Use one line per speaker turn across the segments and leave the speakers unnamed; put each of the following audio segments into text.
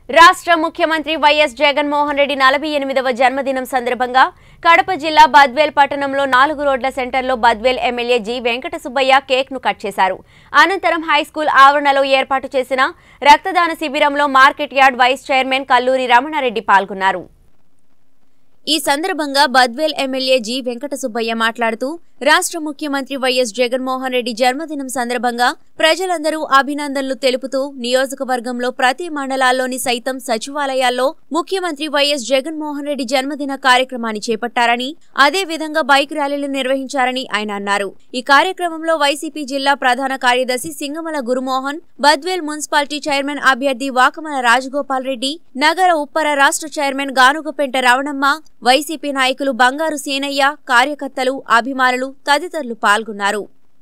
రాష్ట్ర ముఖ్యమంత్రి వైఎస్ జగన్మోహన్ రెడ్డి నలభై ఎనిమిదవ జన్మదినం సందర్భంగా కడప జిల్లా బద్వేల్ పట్టణంలో నాలుగు రోడ్ల సెంటర్లో Badvel MLA G Venkata Subbaiah cake ను కట్ చేశారు అనంతరం హైస్కూల్ ఆవరణలో ఏర్పాటు చేసిన రక్తదాన శిబిరంలో market yard vice chairman Kalluri Ramana Reddy పాల్గొన్నారు ఈ సందర్భంగా బద్వేల్ ఎమ్మెల్యే జి వెంకట సుబ్బయ్య మాట్లాడుతూ రాష్ట్ర ముఖ్యమంత్రి వైఎస్ జగన్మోహన్ రెడ్డి జన్మదినం సందర్భంగా ప్రజలందరూ అభినందనలు తెలుపుతూ నియోజకవర్గంలో ప్రతి మండలాల్లోని సైతం సచివాలయాల్లో ముఖ్యమంత్రి వైఎస్ జగన్మోహన్ రెడ్డి జన్మదిన కార్యక్రమాన్ని చేపట్టారని అదే విధంగా బైక్ ర్యాలీలు నిర్వహించారని ఆయన అన్నారు ఈ కార్యక్రమంలో వైసీపీ జిల్లా ప్రధాన కార్యదర్శి సింగమల గురుమోహన్ బద్వేల్ మున్సిపాలిటీ చైర్మన్ అభ్యర్థి వాకమల రాజగోపాల్ రెడ్డి నగర ఉప్పర రాష్ట్ర చైర్మన్ గానుగపెంట రవణమ్మ వైసీపీ నాయకులు బంగారు సీనయ్య కార్యకర్తలు అభిమానులు తదితరులు పాల్గొన్నారు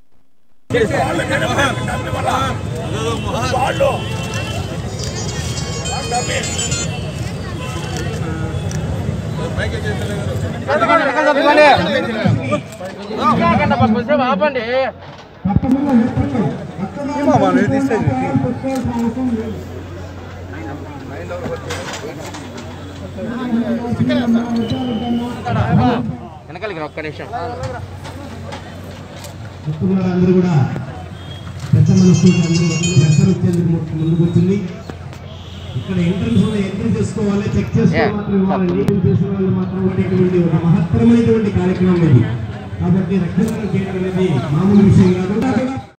ఆపండి వెనకాలకి రా, ఒక్క నిమిషం
భక్తులారా అందరూ కూడా పెద్ద మనసు అందరూ అందరూ వచ్చేందుకు ముందుకు వచ్చింది ఇక్కడ ఎంట్రన్స్ లో ఎంట్రీ చేసుకోవాలి చెక్ చేసుకొని
Yeah.
మాత్రం ఇవ్వాలండి ఎంట్రీ చేసిన వాళ్ళు మాత్రం ఉండేటువంటి ఒక మహత్తరమైనటువంటి కార్యక్రమం ఇది కాబట్టి రక్తదానం చేయడం అనేది మామూలు విషయం కాదు